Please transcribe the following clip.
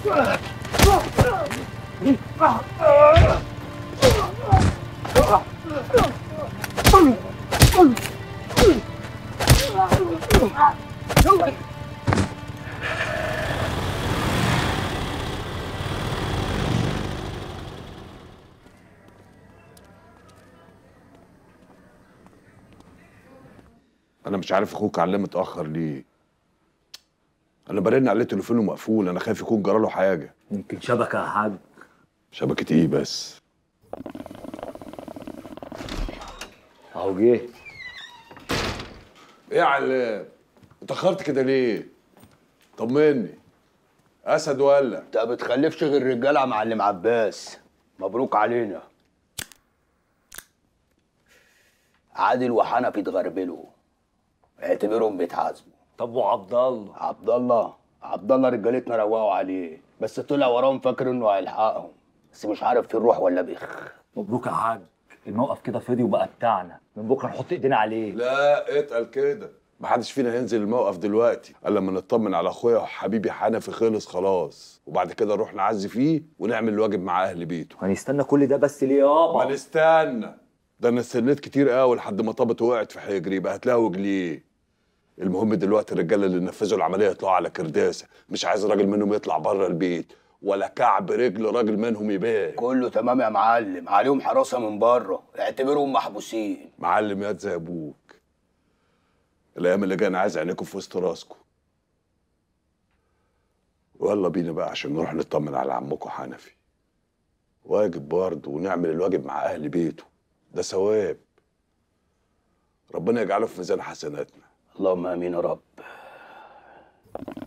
انا مش عارف اخوك علاه متاخر ليه انا برن عليه تليفونه مقفول انا خايف يكون جراله حاجه يمكن شبكه يا حاج شبكه ايه بس اهو جه ايه يا علام اتاخرت كده ليه طمني اسد ولا انت ما بتخلفش غير رجاله يا معلم عباس مبروك علينا عادل وحنفي اتغربلوا اعتبرهم بيتحاسبوا طب وعبد الله عبد الله عبد الله رجالتنا روقوا عليه بس طلع وراهم فاكر انه هيلحقهم بس مش عارف فين روح ولا بيخ مبروك يا حاج الموقف كده فضي وبقى بتاعنا من بكره نحط ايدينا عليه لا اتقل كده محدش فينا هينزل الموقف دلوقتي الا لما نطمن على اخويا وحبيبي حنفي خلص خلاص وبعد كده نروح نعزي فيه ونعمل الواجب مع اهل بيته هنستنى كل ده بس ليه ما يابا نستنى ده انا استنيت كتير قوي لحد ما طابت وقعت في حجري يبقى هتلاوج ليه المهم دلوقتي الرجاله اللي نفذوا العمليه يطلعوا على كرداسه مش عايز راجل منهم يطلع بره البيت ولا كعب رجل راجل منهم يبان كله تمام يا معلم عليهم حراسه من بره اعتبرهم محبوسين معلم ياد زي ابوك الايام اللي جايه انا عايز عينيكم في وسط راسكم ويلا بينا بقى عشان نروح نطمن على عمكم حنفي واجب برضه ونعمل الواجب مع اهل بيته ده ثواب ربنا يجعله في ميزان حسناتنا اللهم امين يا رب